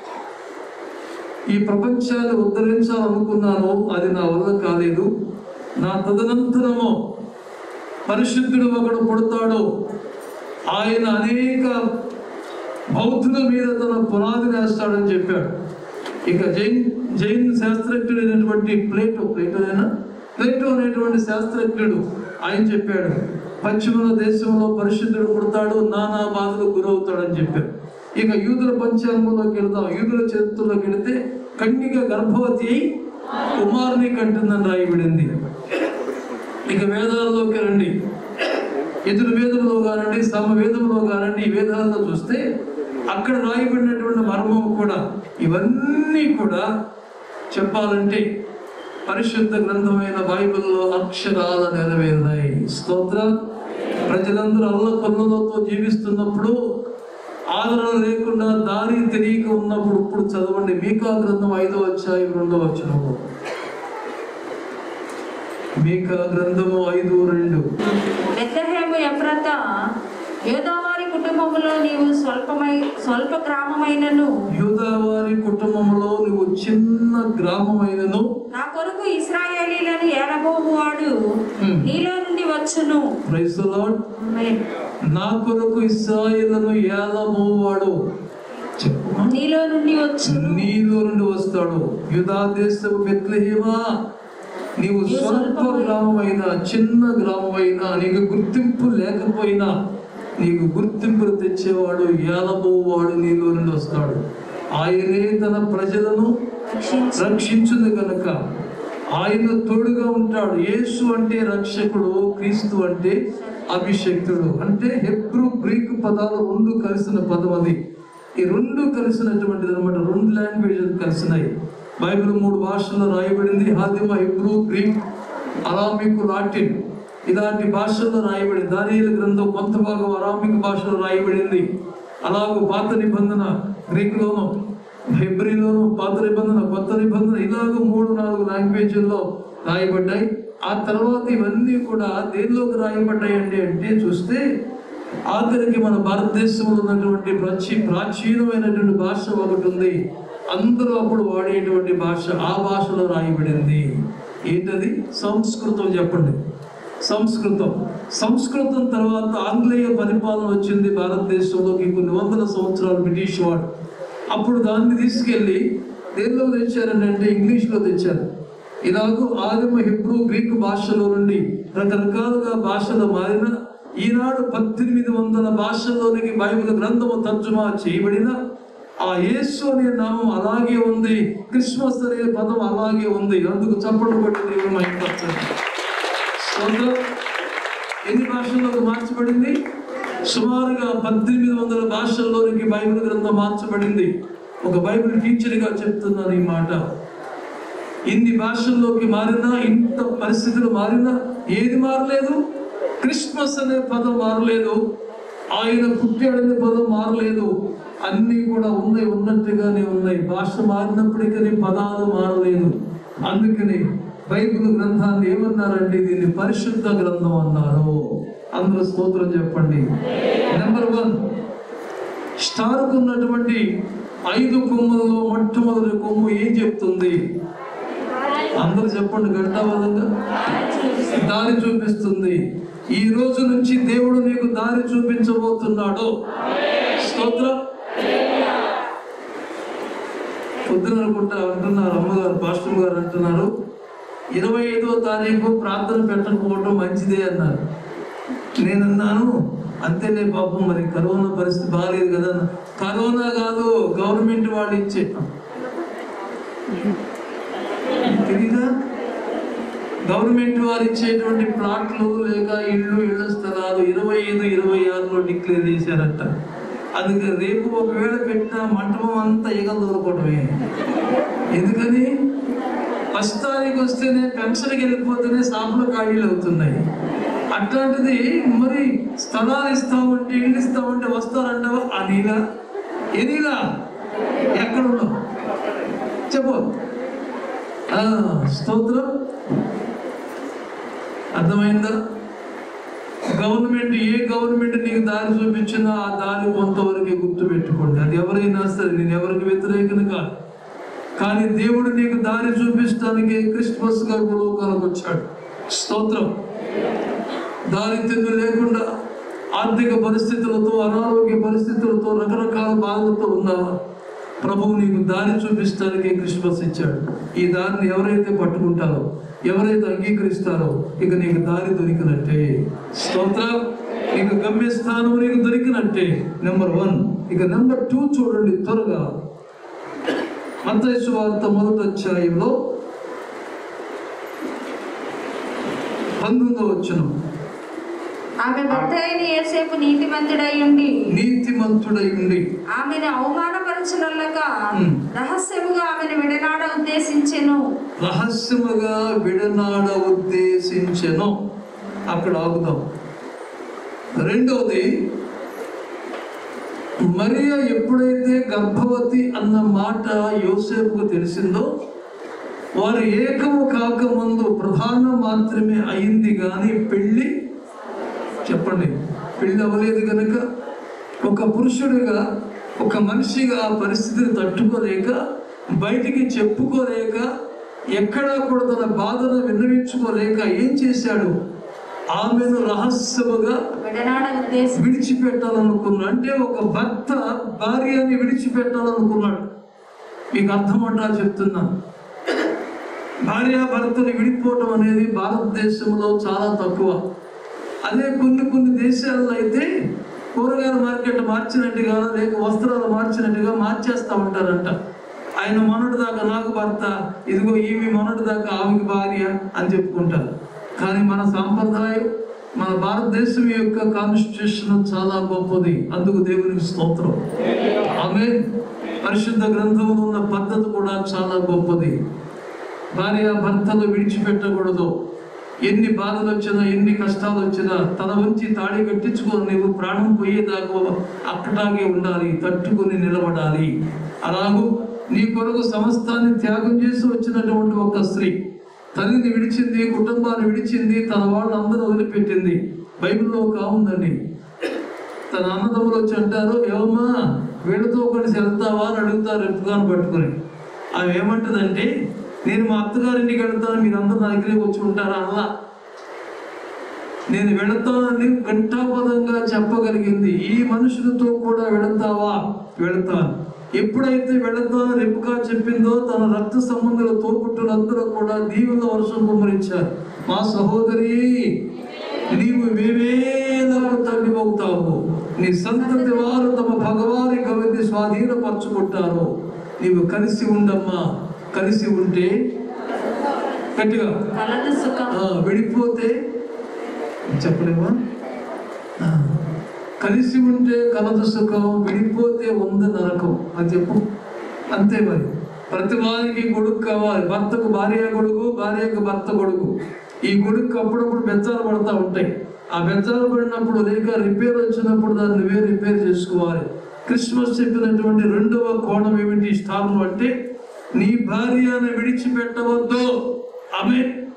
ఈ ప్రపంచాన్ని ఉద్ధరించాలనుకున్నాను అది నా వల్ల కాలేదు నా తదనంతరము పరిశుద్ధుడు ఒకడు పుడతాడు ఆయన అనేక బౌద్ధుల మీద తన పునాది వేస్తాడని చెప్పాడు ఇక జైన్ జైన్ శాస్త్రజ్ఞుడైనటువంటి ప్లేటో ప్లేటోనేనా ప్లేటో అనేటువంటి శాస్త్రజ్ఞుడు ఆయన చెప్పాడు పశ్చిమ దేశంలో పరిశుద్ధుడు పుడతాడు నానా బాధలు గురవుతాడని చెప్పాడు ఇక యూదుల పంచాంగంలోకి వెళ్దాం యూదుల చరిత్రలోకి వెళితే కన్నిక గర్భవతి అయి కుమారుని కంటుందని రాయబడింది ఇక వేదాల్లోకి రండి యజుర్వేదంలో కానివ్వండి సమవేదంలో కానివ్వండి ఈ వేదాల్లో చూస్తే అక్కడ రాయబడినటువంటి మర్మం కూడా ఇవన్నీ కూడా చెప్పాలంటే పరిశుద్ధ గ్రంథమైన బైబిల్లో అక్షరాల నెరవేరినాయి స్తోత్ర ప్రజలందరూ అల్ల కొల్లలతో జీవిస్తున్నప్పుడు ఆదరణ లేకుండా దారి తెలియక ఉన్నప్పుడు ఇప్పుడు చదవండి మీకా గ్రంథం ఐదో అధ్యాయం రెండో వచనము మీకా గ్రంథము ఐదు రెండు బెత్లెహేము ఎఫ్రత యోదావారి కుటుంబములో నీవు స్వల్పమై స్వల్ప గ్రామమైనను యూదావారి కుటుంబంలో నువ్వు చిన్న గ్రామమైనను నా కొరకు ఇస్రాయేలీలను ఏడబోవాడు Hmm. నీలో నుండి వచ్చును ప్రైజ్ ద లార్డ్ ఆమేన్. నా కొరకు ఇస్రాయేలును ఏలమోవాడు చెప్పు నీలో నుండి వచ్చును నీలో నుండి వస్తాడు యుధా దేశము బెత్లెహేమా నీవు స్వల్ప గ్రామమైన చిన్న గ్రామమైన నీకు గుర్తింపు లేకపోయినా నీకు గుర్తింపులు తెచ్చేవాడు ఏలబోవాడు నీలో నుండి వస్తాడు ఆయనే తన ప్రజలను రక్షించు రక్షించును గనుక ఆయన తోడుగా ఉంటాడు యేసు అంటే రక్షకుడు క్రీస్తు అంటే అభిషక్తుడు అంటే హెబ్రూ గ్రీక్ పదాలు రెండు కలిసిన పదం అది ఈ రెండు కలిసినటువంటిది అనమాట రెండు లాంగ్వేజ్ కలిసినాయి బైబిల్ మూడు భాషల్లో రాయబడింది ఆదిమ హెబ్రూ గ్రీక్ అరామిక్ లాటిన్ ఇలాంటి భాషల్లో రాయబడింది దానియేలు గ్రంథం కొంత భాగం అరామిక్ భాషలో రాయబడింది అలాగూ పాత నిబంధన గ్రీకులోను హెబ్రిలోను పాత నిబంధన కొత్త నిబంధన ఇలాగ మూడు నాలుగు లాంగ్వేజ్ల్లో రాయబడ్డాయి ఆ తర్వాత ఇవన్నీ కూడా దేనిలోకి రాయబడ్డాయి అండి అంటే చూస్తే ఆఖరికి మన భారతదేశంలో ఉన్నటువంటి ప్రాచీ ప్రాచీనమైనటువంటి భాష ఒకటి ఉంది అందరూ అప్పుడు వాడేటువంటి భాష ఆ భాషలో రాయబడింది ఏంటది సంస్కృతం చెప్పండి సంస్కృతం సంస్కృతం తర్వాత ఆంగ్లేయ పరిపాలన వచ్చింది భారతదేశంలోకి కొన్ని వందల సంవత్సరాలు బ్రిటిష్ వాడు అప్పుడు దాన్ని తీసుకెళ్ళి దేనిలో తెచ్చారని అంటే ఇంగ్లీష్లో తెచ్చారు ఇలాగూ ఆదిమ హిబ్రూ గ్రీకు భాషలో నుండి రకరకాలుగా భాషలు మారిన ఈనాడు పద్దెనిమిది వందల భాషల్లోనికి బైబిల్ గ్రంథము తర్జుమా చేయబడిన ఆ యేసు అనే నామం అలాగే ఉంది క్రిస్మస్ అనే పదం అలాగే ఉంది అందుకు చప్పట్లు కొట్టి దేవుడు మహిమపరచండి. సోదరు, ఎన్ని భాషల్లోకి మార్చబడింది సుమారుగా పద్దెనిమిది వందల భాషల్లోనికి బైబిల్ గ్రంథం మార్చబడింది ఒక బైబిల్ టీచర్గా చెప్తున్నాను ఈ మాట ఇన్ని భాషల్లోకి మారినా ఇంత పరిస్థితులు మారినా ఏది మారలేదు క్రిస్మస్ అనే పదం మారలేదు ఆయన పుట్టాడనే పదం మారలేదు అన్నీ కూడా ఉన్నాయి ఉన్నట్టుగానే ఉన్నాయి భాష మారినప్పటికీ పదాలు మారలేదు అందుకని బైబిల్ గ్రంథాన్ని ఏమన్నారంటే దీన్ని పరిశుద్ధ గ్రంథం అన్నారు అందరూ స్తోత్రం చెప్పండి నెంబర్ వన్ స్టార్కు ఉన్నటువంటి ఐదు కొమ్ములలో మొట్టమొదటి కొమ్ము ఏం చెప్తుంది అందరూ చెప్పండి గంటాబద్ధంగా దారి చూపిస్తుంది ఈ రోజు నుంచి దేవుడు నీకు దారి చూపించబోతున్నాడు స్తోత్రం పొద్దున అనుకుంటా అంటున్నారు అమ్మగారు పాస్టర్ గారు అంటున్నారు ఇరవై ఐదో తారీఖు ప్రార్థన పెట్టకపోవడం మంచిదే అన్నారు నేను అన్నాను అంతేలే పాపం మరి కరోనా పరిస్థితి బాగాలేదు కదా అన్న. కరోనా కాదు గవర్నమెంట్ వాళ్ళు ఇచ్చే తెలీదా గవర్నమెంట్ వారు ఇచ్చేటువంటి ప్లాట్లు లేక ఇళ్ళు ఇళ్ల స్థలాలు ఇరవై ఐదు ఇరవై ఆరులో డిక్లేర్ చేశారట అందుకే రేపు ఒకవేళ పెట్టిన మంటపం అంతా ఈగలు దొరకటమే ఎందుకని ఫస్ట్ తారీఖు వస్తేనే పెన్షన్కి వెళ్ళిపోతేనే షాపులు ఖాళీలు అవుతున్నాయి అట్లాంటిది మరి స్థలాలు ఇస్తామంటే ఇల్లు ఇస్తామంటే వస్తారంటావా ఆ నీలా ఏ నీలా ఎక్కడ ఉన్నావు చెప్పు ఆ, స్తోత్రం అర్థమైందా గవర్నమెంట్ ఏ గవర్నమెంట్ నీకు దారి చూపించినా ఆ దారి కొంతవరకు గుర్తు పెట్టుకోండి అది ఎవరైనా సరే నేను ఎవరికి వ్యతిరేకను కాదు కానీ దేవుడు నీకు దారి చూపించడానికి క్రిస్మస్ గా లోకాలకు వచ్చాడు స్తోత్రం దారి తిండి లేకుండా ఆర్థిక పరిస్థితులతో అనారోగ్య పరిస్థితులతో రకరకాల బాధలతో ఉన్నావా ప్రభువు నీకు దారి చూపించడానికి క్రిస్మస్ ఇచ్చాడు ఈ దారిని ఎవరైతే పట్టుకుంటారో ఎవరైతే అంగీకరిస్తారో ఇక నీకు దారి దొరికినట్టే స్తోత్రం నీకు గమ్యస్థానం నీకు దొరికినట్టే నెంబర్ వన్ ఇక నెంబర్ టూ చూడండి త్వరగా మత్తయి వార్త మొదటి అధ్యాయంలో పంతొమ్మిదో వచ్చిన ఆమె భర్త అయిన ఏసేపు నీతిమంతుడై ఉండి నీతిమంతుడై ఉండి ఆమెను అవమానపరచునల్లక ఉమ్. రహస్యముగా ఆమెను విడనాడ ఉద్దేశించెను రహస్యముగా విడనాడ ఉద్దేశించెను అక్కడ ఆగుదాం రెండవది మరియా ఎప్పుడైతే గర్భవతి అన్న మాట యోసేపుకు తెలిసిందో వారు ఏకము కాకముందు ప్రధాన మాత్రమే అయింది కానీ పెళ్ళి చెప్పండి పెళ్ళి అవ్వలేదు కనుక ఒక పురుషుడిగా ఒక మనిషిగా ఆ పరిస్థితిని తట్టుకోలేక బయటికి చెప్పుకోలేక ఎక్కడా కూడా తన బాధను విన్నవించుకోలేక ఏం చేశాడు ఆమెను రహస్యముగా విడనాడ ఉద్దేశం విడిచిపెట్టాలనుకున్నాడు అంటే ఒక భర్త భార్యని విడిచిపెట్టాలనుకున్నాడు మీకు అర్థమంటా చెప్తున్నా భార్య భర్తని విడిపోవటం అనేది భారతదేశంలో చాలా తక్కువ అదే కొన్ని కొన్ని దేశాల్లో అయితే కూరగాయల మార్కెట్ మార్చినట్టుగా లేక వస్త్రాలు మార్చినట్టుగా మార్చేస్తూ ఉంటారంట ఆయన మొన్నటి దాకా నాకు భర్త ఇదిగో ఈమె మొన్నటి దాకా ఆమెకి భార్య అని చెప్పుకుంటారు కానీ మన సాంప్రదాయం మన భారతదేశం యొక్క కాన్స్టిట్యూషన్ చాలా గొప్పది అందుకు దేవునికి స్తోత్రం ఆమె పరిశుద్ధ గ్రంథంలో ఉన్న పద్ధతి కూడా చాలా గొప్పది భార్య భర్తలు విడిచిపెట్టకూడదు ఎన్ని బాధలు వచ్చినా ఎన్ని కష్టాలు వచ్చినా తన ఉంచి తాళి కట్టించుకొని నీవు ప్రాణం పోయేదాకా అక్కడాగే ఉండాలి తట్టుకుని నిలబడాలి అలాగూ నీ కొరకు సమస్తాన్ని త్యాగం చేసి వచ్చినటువంటి ఒక స్త్రీ తల్లిని విడిచింది కుటుంబాన్ని విడిచింది తన వాళ్ళందరూ వదిలిపెట్టింది బైబిల్లో ఒక ఉందండి తన అన్నదమ్ములు వచ్చి అంటారు ఏమమ్మా వీళ్ళతో కలిసి వెళ్తావా అని అడుగుతారు ఎత్తుగాను పట్టుకుని ఆమె ఏమంటదంటే నేను మా అత్తగారింటికి వెళ్తాను మీరు అందరూ నా దగ్గరికి వచ్చి ఉంటారా అలా నేను వెళతానని ఘంటాపదంగా చెప్పగలిగింది ఈ మనుషులతో కూడా వెళతావా వెళతాను ఎప్పుడైతే వెళతానని రెప్పుగా చెప్పిందో తన రక్త సంబంధుల తోబుట్టులందరూ కూడా దీవుల వర్షం కుమ్మరించారు మా సహోదరి నీవు వేవేలకు తల్లి అవుతావు నీ సంతతి వారు తమ భగవాని కవిని స్వాధీనపరచుకుంటారు నీవు కలిసి ఉండమ్మా కలిసి ఉంటే గట్టిగా కలదు సుఖం ఆ, విడిపోతే చెప్పలేమా ఆ, కలిసి ఉంటే కలదు సుఖం విడిపోతే ఉంది నరకం అని చెప్పు అంతే మరి ప్రతి వారికి గొడుగు కావాలి భర్తకు భార్య గొడుగు భార్యకు భర్త గొడుగు ఈ గొడుగు అప్పుడప్పుడు బెచ్చాలు పడతా ఉంటాయి ఆ బెచ్చాలు పడినప్పుడు లేక రిపేర్ వచ్చినప్పుడు దాన్ని నువ్వే రిపేర్ చేసుకోవాలి క్రిస్మస్ చెప్పినటువంటి రెండవ కోణం ఏమిటి స్టార్లు అంటే నీ భార్యను విడిచిపెట్టవద్దు ఆమె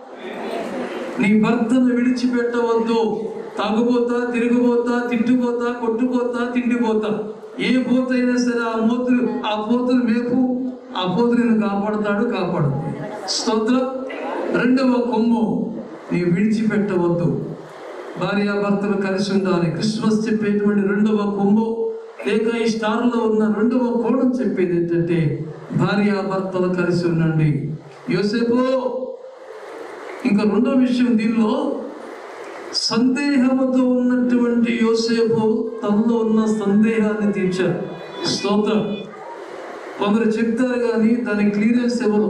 నీ భర్తను విడిచిపెట్టవద్దు తాగుపోతా తిరిగిపోతా తిట్టుపోతా కొట్టుపోతా తిండిపోతా ఏ పోతైనా సరే ఆ మోతులు ఆ పోతులు మేపు ఆ పోతులు నిన్ను కాపాడుతాడు కాపాడుతుంది స్తోత్రం రెండవ కొమ్ము నీ విడిచిపెట్టవద్దు భార్యాభర్తలు కలిసి ఉండాలి క్రిస్మస్ చెప్పేటువంటి రెండవ కొమ్ము లేక ఈ స్టార్లో ఉన్న రెండవ కోణం చెప్పేది ఏంటంటే భార్యాభర్తలు కలిసి ఉండండి యోసేపు ఇంకా రెండో విషయం దీనిలో సందేహముతో ఉన్నటువంటి యోసేపు తనలో ఉన్న సందేహాన్ని తీర్చారు స్తోత్రం కొందరు చెప్తారు కానీ దాని క్లియరెన్స్ ఎవరు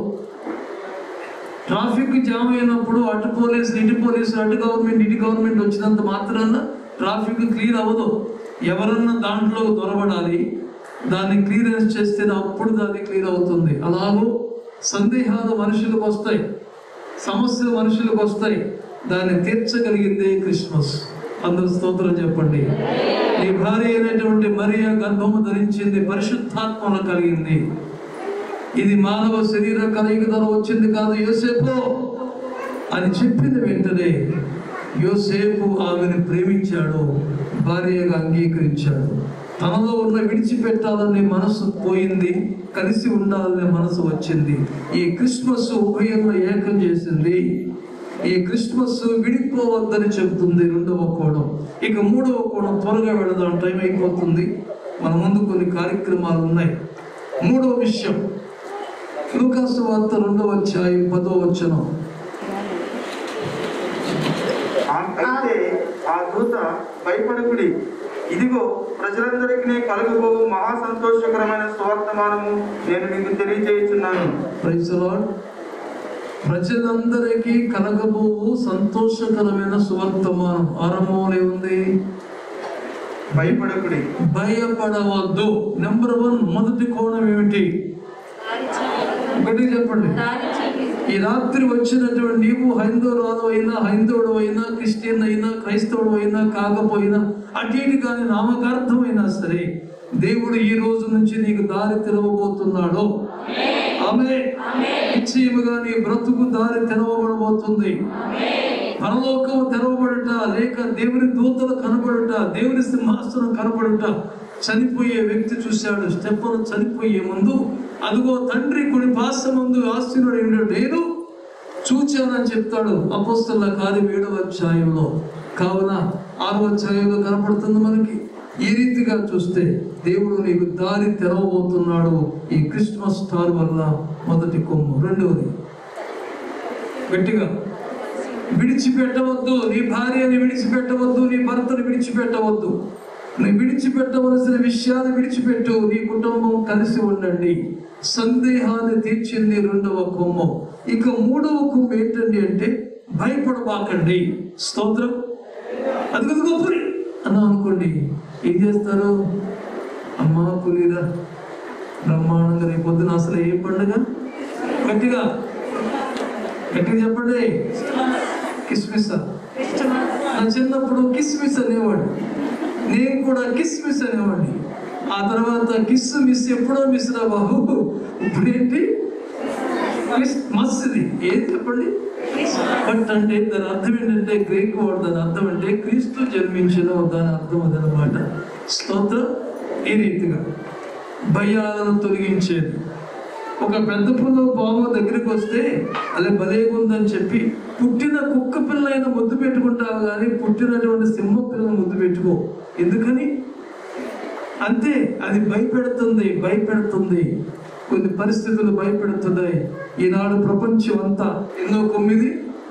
ట్రాఫిక్ జామ్ అయినప్పుడు అటు పోలీసులు ఇటు పోలీసులు అటు గవర్నమెంట్ ఇటు గవర్నమెంట్ వచ్చినంత మాత్రాన ట్రాఫిక్ క్లియర్ అవ్వదు ఎవరన్నా దాంట్లో దొరబడాలి దాన్ని క్లియరెన్స్ చేస్తే అప్పుడు దాన్ని క్లియర్ అవుతుంది అలాగూ సందేహాలు మనుషులకు వస్తాయి సమస్యలు మనుషులకు వస్తాయి దాన్ని తీర్చగలిగిందే క్రిస్మస్ అందరూ స్తోత్రం చెప్పండి నీ భార్య అయినటువంటి మరియా గర్భము ధరించింది పరిశుద్ధాత్మను కలిగింది ఇది మానవ శరీర కలయిక ద్వారా వచ్చింది కాదు యోసేపు అని చెప్పిన వెంటనే యోసేపు ఆమెను ప్రేమించాడు భార్యగా అంగీకరించాడు తనలో ఉన్న విడిచిపెట్టాలనే మనసు పోయింది కలిసి ఉండాలనే మనసు వచ్చింది ఈ క్రిస్మస్ ఉభయంలో ఏకం చేసింది ఈ క్రిస్మస్ విడిపోవద్దని చెబుతుంది రెండవ కోణం ఇక మూడవ కోణం త్వరగా వెళదాం టైం అయిపోతుంది మన ముందు కొన్ని కార్యక్రమాలు ఉన్నాయి మూడవ విషయం లూకాసు వార్త రెండవ అధ్యాయం పదో వచనం ఆ- అయితే ఆ దూత భయపడకుడి ఇదిగో ప్రజలందరికీ కలుగుబోవు మహా సంతోషకరమైన సువర్తమానము నేను నీకు తెలియజేయుచున్నాను ప్రైజ్ లార్డ్ ప్రజలందరికీ కలగబోవు సంతోషకరమైన సువర్తమానం ఆరంభంలో ఉంది భయపడకుడి భయపడవద్దు నెంబర్ వన్ మొదటి కోణం ఏమిటి ఒకటి చెప్పండి దారి చూపి ఈ రాత్రి వచ్చినటువంటి నీవు హైందవరాలు అయినా హైందవుడు అయినా క్రిస్టియన్ అయినా క్రైస్తవుడు అయినా కాకపోయినా అటు ఇటు కాని నామకార్థమైనా సరే దేవుడు ఈ రోజు నుంచి నీకు దారి తెరవబోతున్నాడు ఆమె నిశ్చయముగా నీ బ్రతుకు దారి తెరవబడబోతుంది పరలోకము తెరవబడుట లేక దేవుని దూతలు కనబడుట దేవుని సింహాసనం కనబడుట చనిపోయే వ్యక్తి చూశాడు స్టెఫను చనిపోయే ముందు అదిగో తండ్రి కుడి పాస ముందు ఆశీనుడు నేను చూచానని చెప్తాడు అపోస్తల కార్యం ఏడవ అధ్యాయంలో కావున ఆరవ అధ్యాయంలో కనపడుతుంది మనకి ఈ రీతిగా చూస్తే దేవుడు నీకు దారి తెరవబోతున్నాడు ఈ క్రిస్మస్ స్టార్ వల్ల మొదటి కొమ్ము రెండవది గట్టిగా విడిచిపెట్టవద్దు నీ భార్యని విడిచిపెట్టవద్దు నీ భర్తను విడిచిపెట్టవద్దు నీ విడిచిపెట్టవలసిన విషయాలు విడిచిపెట్టు నీ కుటుంబం కలిసి ఉండండి సందేహాన్ని తీర్చింది రెండవ కొమ్ము ఇక మూడవ కొమ్ము ఏంటండి అంటే భయపడబాకండి స్తోత్రం అది గొప్పరి అన్నా అనుకోండి ఏం చేస్తారు అమ్మా పులిరా బ్రహ్మాండంగా రేపు పొద్దున అసలు ఏ పండుగ గట్టిగా గట్టిగా చెప్పండి కిస్మిసా నా చిన్నప్పుడు కిస్మిస్ అనేవాడు నేను కూడా కిస్మిస్ అనేవాడిని ఆ తర్వాత కిస్ మిస్ ఎప్పుడో మిస్ రా బాబు ఇప్పుడు ఏంటి కిస్ మస్ ఇది ఏం చెప్పండి బట్ అంటే దాని అర్థం ఏంటంటే గ్రీక్ వర్డ్ దాని అర్థం అంటే క్రీస్తు జన్మించిన దాని అర్థం అదనమాట స్తోత్రం ఈ రీతిగా భయాలను తొలగించేది ఒక పెద్ద పుల్ల పాము దగ్గరికి వస్తే అదే భలేగుందని చెప్పి పుట్టిన కుక్క పిల్లైన ముద్దు పెట్టుకుంటావు కానీ పుట్టినటువంటి సింహ పిల్లని ముద్దు పెట్టుకో ఎందుకని అంతే అది భయపెడుతుంది భయపెడుతుంది కొన్ని పరిస్థితులు భయపెడుతున్నాయి ఈనాడు ప్రపంచం అంతా ఎన్నో కొమ్మిది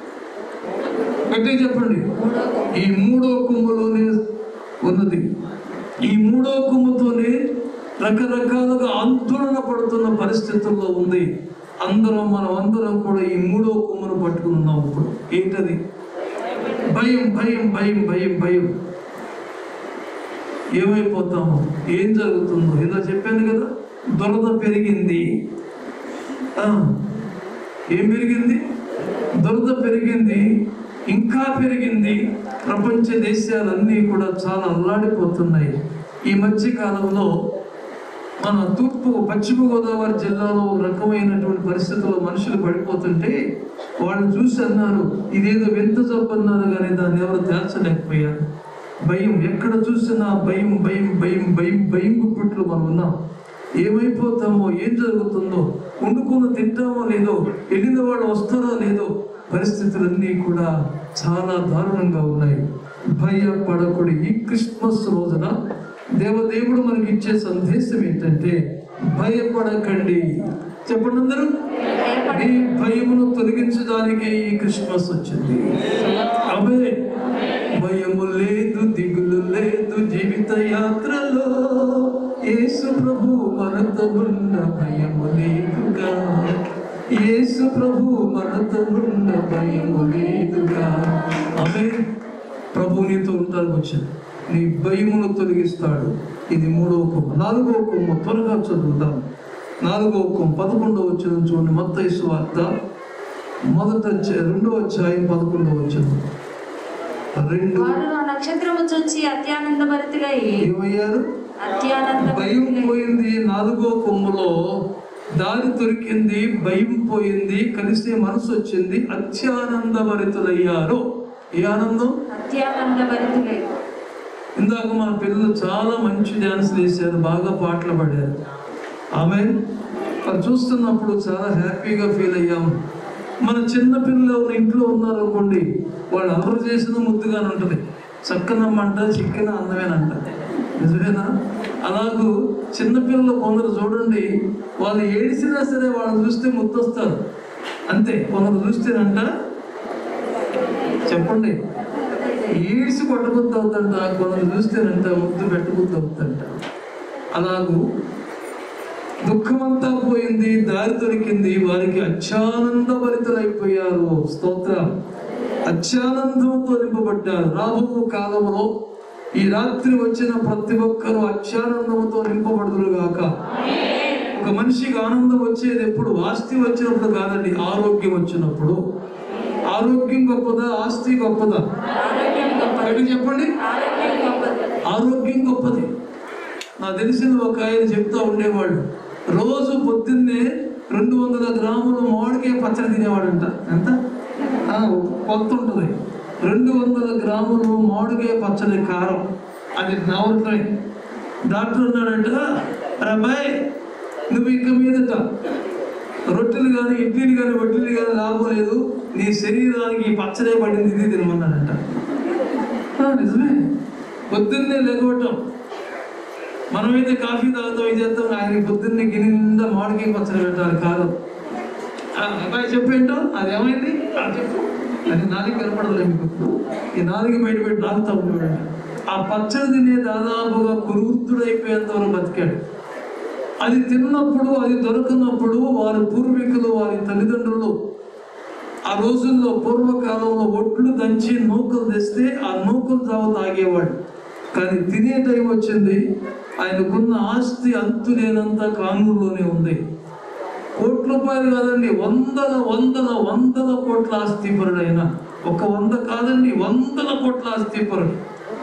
గట్టిగా చెప్పండి ఈ మూడో కొమ్ములోనే ఉన్నది ఈ మూడో కొమ్ముతోనే రకరకాలుగా ఆందోళన పడుతున్న పరిస్థితుల్లో ఉంది అందరం మనం అందరం కూడా ఈ మూడో కొమ్మును పట్టుకుని ఉన్నాం ఇప్పుడు ఏంటది భయం భయం భయం భయం భయం ఏమైపోతాము ఏం జరుగుతుందో ఏదో చెప్పాను కదా దురద పెరిగింది ఆ, ఏం పెరిగింది దురద పెరిగింది ఇంకా పెరిగింది ప్రపంచ దేశాలన్నీ కూడా చాలా అల్లాడిపోతున్నాయి ఈ మధ్య కాలంలో మన తూర్పు పశ్చిమ గోదావరి జిల్లాలో ఒక రకమైనటువంటి పరిస్థితుల్లో మనుషులు పడిపోతుంటే వాళ్ళు చూసి అన్నారు ఇదేదో వింత జబ్బు అన్నారు కానీ దాన్ని ఎవరు తేల్చలేకపోయారు భయం ఎక్కడ చూసినా భయం భయం భయం భయం భయం గుప్పిట్లు మనం ఉన్నాం ఏమైపోతామో ఏం జరుగుతుందో వండుకుని తింటామో లేదో వెళ్ళిన వాళ్ళు వస్తారో లేదో పరిస్థితులన్నీ కూడా చాలా దారుణంగా ఉన్నాయి భయపడకుడి ఈ క్రిస్మస్ రోజున దేవదేవుడు మనకి ఇచ్చే సందేశం ఏంటంటే భయపడకండి చెప్పండి అందరూ నీ భయమును తొలగించడానికి ఈ క్రిస్మస్ వచ్చింది ఆమె భయము లేదు దిగులు లేదు జీవిత యాత్రలో యేసు ప్రభు మనతమున్న భయము లేదుగా యేసు ప్రభు మనతమున్న భయము లేదుగా ఆమె ప్రభు నీతో ఉంటానికి వచ్చాడు నీ భయమును తొలగిస్తాడు ఇది మూడవ కొమ్మ నాలుగవ కొమ్మ త్వరగా చదువుతాం నాలుగవ కొమ్మ పదకొండవ వచ్చిన చూడండి మత్త వార్త మొదట అధ్యాయం- రెండవ అధ్యాయం పదకొండవ వచ్చిన రెండు వారు ఆ నక్షత్రము చూచి అత్యానందభరితులై ఏమయ్యారు భయం అత్యానందభరితులై పోయింది నాలుగో కొమ్ములో దారి దొరికింది భయం పోయింది కలిసే మనసు వచ్చింది అత్యానందభరితులయ్యారు ఏ ఆనందం అత్యానందభరితులై ఇందాక మా పిల్లలు చాలా మంచి డ్యాన్స్ వేశారు బాగా పాటలు పాడారు ఆమె అది చూస్తున్నప్పుడు చాలా హ్యాపీగా ఫీల్ అయ్యాం మన చిన్న పిల్లలు ఎవరు ఇంట్లో ఉన్నారు అనుకోండి వాళ్ళు అల్లరి చేసిన ముద్దుగానే ఉంటుంది చక్కనమ్మంట చిక్కిన అందమేనంట నిజమేనా అలాగూ చిన్నపిల్లలు కొందరు చూడండి వాళ్ళు ఏడిసినా సరే వాళ్ళని చూస్తే ముద్దొస్తారు అంతే కొందరు చూస్తేనంట చెప్పండి ఈడ్చి కొట్టబుద్ధి అవుతుంట కొందరు చూస్తేనంట ముద్దు పెట్టబుద్ధి అవుతుంట అలాగూ దుఃఖమంతా పోయింది దారి దొరికింది వారికి అత్యానంద భరితులైపోయారు స్తోత్రం అత్యానందంతో నింపబడ్డారు రాబో కాలంలో ఈ రాత్రి వచ్చిన ప్రతి ఒక్కరూ అత్యానందంతో నింపబడుదురు గాక ఒక మనిషికి ఆనందం వచ్చేది ఎప్పుడు ఆస్తి వచ్చినప్పుడు కాదండి ఆరోగ్యం వచ్చినప్పుడు ఆరోగ్యం గొప్పదా ఆస్తి గొప్పదా ఆరోగ్యం గొప్పది గట్టిగా చెప్పండి ఆరోగ్యం గొప్పది ఆరోగ్యం గొప్పది నాకు తెలిసిన ఒక ఆయన చెప్తా ఉండేవాడు రోజు పొద్దున్నే రెండు వందల గ్రాములు మామిడికాయ పచ్చడి తినేవాడంట ఎంత ఆ, కొత్త ఉంటుంది రెండు వందల గ్రాములు మామిడికాయ పచ్చడి కారం అది నవరట్లే డాక్టర్ అన్నాడంట "అరే అబ్బాయి నువ్వు ఇక మీదట రొట్టెలు కానీ ఇడ్లీలు కానీ వడ్డీలు కానీ లాభం లేదు నీ శరీరానికి ఈ పచ్చడే పడింది ఇది తినమన్నాడంట ఆ, నిజమే పొద్దున్నే లేకపోవటం మనమైతే కాఫీ తాగుతాం ఇది చేస్తాం ఆయన పొద్దున్నే గిన్నె నిండా మామిడికాయ పచ్చడి పెట్టాలి కాదు ఆ, అబ్బాయి చెప్పేంటో అది ఏమైంది ఆ, చెప్పు అది నాలుగు కనపడదులే మీకు ఈ నాలుగు బయట పెట్టి నాకుతా ఉండేవాడు ఆ పచ్చడి తినే దాదాపుగా కురువృత్తుడైపోయేంత వరకు బతికాడు అది తిన్నప్పుడు అది దొరకనప్పుడు వారి పూర్వీకులు వారి తల్లిదండ్రులు ఆ రోజుల్లో పూర్వకాలంలో ఒట్లు దంచి నూకలు తెస్తే ఆ నూకలు జావ తాగేవాడు కానీ తినే టైం వచ్చింది ఆయనకున్న ఆస్తి అంతు లేనంత కానూరులోనే ఉంది కోట్ల రూపాయలు కాదండి వందల వందల వందల కోట్ల ఆస్తిపరుడు ఆయన ఒక వంద కాదండి వందల కోట్ల ఆస్తిపరుడు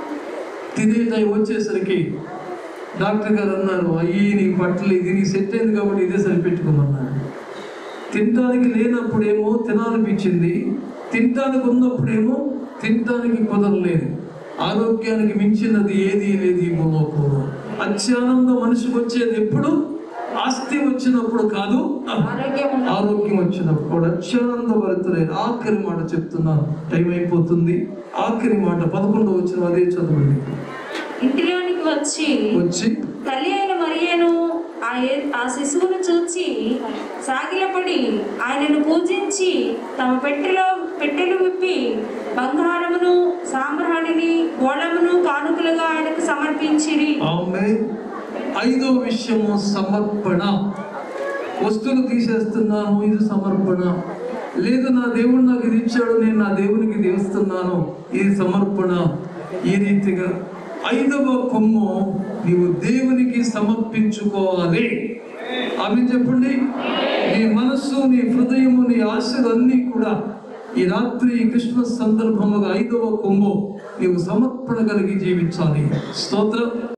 తినే టైం వచ్చేసరికి డాక్టర్ గారు అన్నారు అయ్యి నీ బట్టలు ఇది నీ సెట్ అయింది కాబట్టి ఇదే సరిపెట్టుకోమన్నారు తినటానికి లేనప్పుడేమో తినాలనిపించింది తినటానికి ఉన్నప్పుడేమో తినటానికి కుదరలేదు ఆరోగ్యానికి మించినది ఏది లేదు ఈ భూలోకంలో అత్యానందం మనిషికి వచ్చేది ఎప్పుడు ఆస్తి వచ్చినప్పుడు కాదు ఆరోగ్యం ఉన్న- ఆరోగ్యం వచ్చినప్పుడు అత్యానంద భరితులైన ఆఖరి మాట చెప్తున్నాను టైం అయిపోతుంది ఆఖరి మాట పదకొండవ వచ్చిన అదే చదవండి ఇంటిలోనికి వచ్చి వచ్చి తల్లి అయిన మరియను ఆ ఏ- ఆ శిశువును చూచి సాగిలపడి ఆయనను పూజించి తమ పెట్టెలో పెట్టెలు విప్పి బంగారమును సాంబ్రాణిని గోళమును కానుకలుగా ఆయనకు సమర్పించిరి ఆమె ఐదో విషయము సమర్పణ వస్తువులు తీసేస్తున్నాను ఇది సమర్పణ లేదు నా దేవుడు నాకు ఇది ఇచ్చాడు నేను నా దేవునికి ఇది ఇస్తున్నాను ఇది సమర్పణ ఈ రీతిగా ఐదవ కొమ్ము నీవు దేవునికి సమర్పించుకోవాలి ఆమె చెప్పండి నీ మనస్సు నీ హృదయము నీ ఆశలన్నీ కూడా ఈ రాత్రి ఈ క్రిస్మస్ సందర్భముగా ఐదవ కొమ్ము నీవు సమర్పణ కలిగి జీవించాలి స్తోత్రం